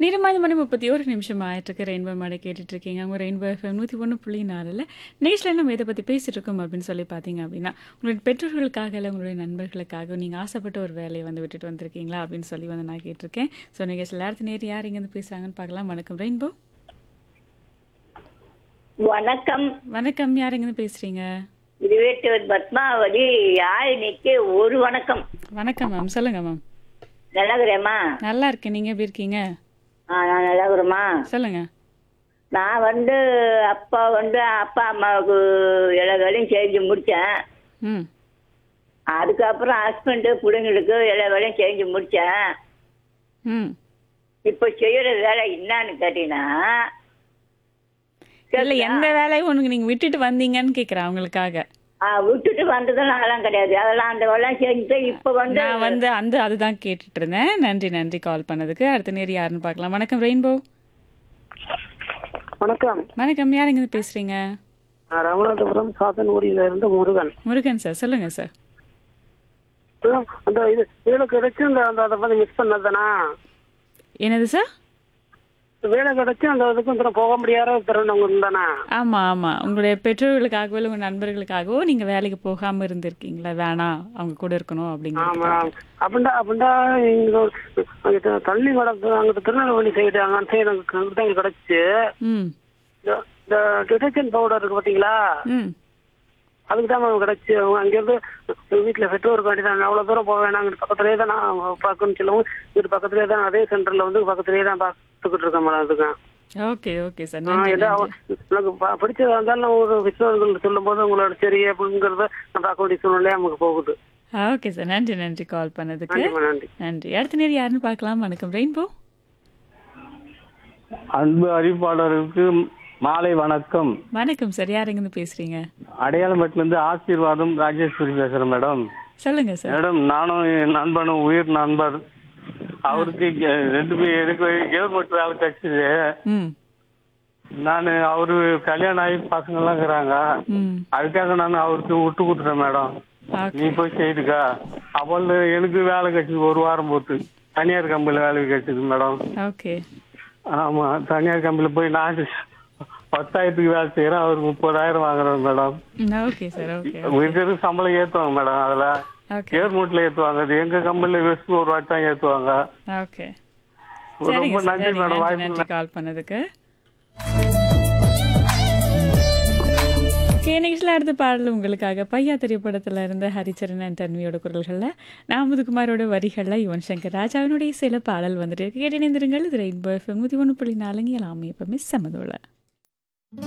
நேரமாத மணி முப்பத்தி ஒரு நிமிஷம் ஆயிட்டிருக்கு ரெயின்போ மாடை கேட்டுட்டு இருக்கீங்க அவங்க ரெயின்போ எஃப்எம் நூற்றி ஒன்று புள்ளி நாலில் நெக்ஸ்ட்டில் நம்ம இதை பற்றி பேசிட்டு இருக்கோம் அப்படின்னு சொல்லி பார்த்தீங்க அப்படின்னா உங்களுடைய பெற்றோர்களுக்காக இல்லை உங்களுடைய நண்பர்களுக்காக நீங்கள் ஆசைப்பட்ட ஒரு வேலையை வந்து விட்டுட்டு வந்திருக்கீங்களா அப்படின்னு சொல்லி வந்து நான் கேட்டிருக்கேன் ஸோ நீங்கள் சில நேரத்து நேரம் யார் இங்கேருந்து பேசுகிறாங்கன்னு பார்க்கலாம் வணக்கம் ரெயின்போ வணக்கம் வணக்கம் யார் இங்கேருந்து பேசுகிறீங்க இருவேட்டூர் பத்மாவதி யாழினிக்கு ஒரு வணக்கம் வணக்கம் மேம் சொல்லுங்கள் மேம் நல்லாகிறேம்மா நல்லா இருக்கேன் நீங்கள் எப்படி இருக்கீங்க ஆ நான் நல்லாகிறேம்மா சொல்லுங்கள் நான் வந்து அப்பா வந்து அப்பா அம்மாவுக்கு எல்லா வேலையும் செஞ்சு முடித்தேன் ம் அதுக்கப்புறம் ஹஸ்பண்டு பிள்ளைங்களுக்கு எல்லா வேலையும் செஞ்சு முடித்தேன் ம் இப்போ செய்கிற வேலை என்னன்னு கேட்டீங்கன்னா இல்லை எந்த வேலையும் உனக்கு நீங்கள் விட்டுட்டு வந்தீங்கன்னு கேட்குறேன் அவங்களுக்காக ஆ, விட்டுட்டு வந்ததெல்லாம் அதெல்லாம் கிடையாது அதெல்லாம் அந்த வேலையும் செஞ்சுட்டு இப்போ வந்து நான் வந்து அந்த அதுதான் கேட்டுட்டு இருந்தேன் நன்றி நன்றி கால் பண்ணதுக்கு அடுத்த நேரம் யாருன்னு பார்க்கலாம் வணக்கம் ரெயின்போ வணக்கம் வணக்கம் யார் இருந்து பேசுறீங்க நான் ராமநாதபுரம் சாத்தன்குடியில இருந்து முருகன் முருகன் சார் சொல்லுங்க சார் அதான் அந்த இது வேலை கிடைச்சு அந்த அந்த அதை வந்து மிஸ் பண்ணதுதானா என்னது சார் வேலை கிடைச்சு அந்த இதுக்கு வந்து போக முடியாத திறனவங்க இருந்தானா ஆமா ஆமா உங்களுடைய பெற்றோர்களுக்காகவோ இல்லை உங்க நண்பர்களுக்காகவோ நீங்க வேலைக்கு போகாம இருந்திருக்கீங்களா வேணாம் அவங்க கூட இருக்கணும் ஆமா அப்படிங்கிறது அப்படின்டா அப்படின்டா இங்க ஒரு- அங்கிட்ட தள்ளி வளர்த்து அங்கிட்ட திருநெல்வேலி சைடு அங்க சைடு அங்கிட்ட எங்களுக்கு கிடைச்சு ம் இந்த- இந்த டிடர்ஜென்ட் பவுடர் இருக்கு பாத்தீங்களா ம் அதுக்கு தான் மேம் கிடைச்சு அவங்க அங்கிருந்து வீட்டுல பெற்றோருக்கு வேண்டி தான் அவ்வளவு தூரம் போக வேணாம் இங்கிட்டு பக்கத்துலயே தான் நான் பார்க்கணும்னு சொல்லவும் இங்கிட்டு பக்கத்துலயே தான் அதே சென்டர்ல வந்து பக்கத்துலயே தான் பார்த்துக்கிட்டு இருக்கேன் மேடம் அதுக்கு ஓகே ஓகே சார் ஆ, நன்றி ஏதோ நன்றி அவ- எனக்கு ப- பிடிச்சதா இருந்தாலும் ஒரு பெற்றோர்கள் சொல்லும் போது உங்களோட சரி அப்படிங்கறத நான் பார்க்க வேண்டிய சூழ்நிலையா நமக்கு போகுது ஓகே சார் நன்றி நன்றி கால் பண்ணதுக்கு நன்றிம்மா நன்றி நன்றி அடுத்த நேரம் யாருன்னு பார்க்கலாம் வணக்கம் ரெயின்போ அன்பு அறிவிப்பாளருக்கு மாலை வணக்கம் வணக்கம் சார் யார் இருந்து பேசுறீங்க அடையாளமட்டில இருந்து ஆசீர்வாதம் ராஜேஸ்வரி பேசுறேன் மேடம் சொல்லுங்க சார் மேடம் நானும் என் நண்பனும் உயிர் நண்பர் அவருக்கு இங்க ரெண்டு பேர் எனக்கு கவர்மெண்ட் வேலை கிடைச்சது ம் நான் அவரு கல்யாணம் ஆகி பசங்க எல்லாம் இருக்கிறாங்க ம் அதுக்காக நான் அவருக்கு விட்டு கொடுத்துட்டேன் மேடம் ஓகே நீ போய் செய்துக்கா அப்போ எனக்கு வேலை கிடைச்சது ஒரு வாரம் போட்டு தனியார் கம்பெனில வேலை கிடைச்சது மேடம் ஓகே ஆமா தனியார் கம்பெனில போய் நான் பத்தாயிரத்துக்கு வேலை செய்யறேன் அவர் முப்பதாயிரம் வாங்குறாரு மேடம் ஓகே சார் ஓகே இருக்கிறது சம்பளம் ஏத்துவாங்க மேடம் அதுல ஓகே கவர்மெண்ட்ல ஏத்துவாங்க அது எங்க கம்பெனில வெஸ்ட் ஒரு வாட்டி தான் ஏத்துவாங்க ஓகே ரொம்ப சரிங்க சார் நன்றி சரி, மேடம் நன்றி வாய்ப்பு நன்றி கால் பண்ணதுக்கு ஓகே நிகழ்ச்சியில் அடுத்த பாடல் உங்களுக்காக பையா திரைப்படத்தில் இருந்த ஹரிச்சரன் அண்ட் தன்வியோட குரல்களில் நாமதுகுமாரோட வரிகளில் யுவன் சங்கர் ராஜாவினுடைய சில பாடல் வந்துட்டு இருக்கு கேட்டு இணைந்திருங்கள் இது ரெயின்போ எஃப்எம் நூற்றி ஒன்று புள்ளி நாலுங்க எல்லாமே எப்பவுமே சமதோல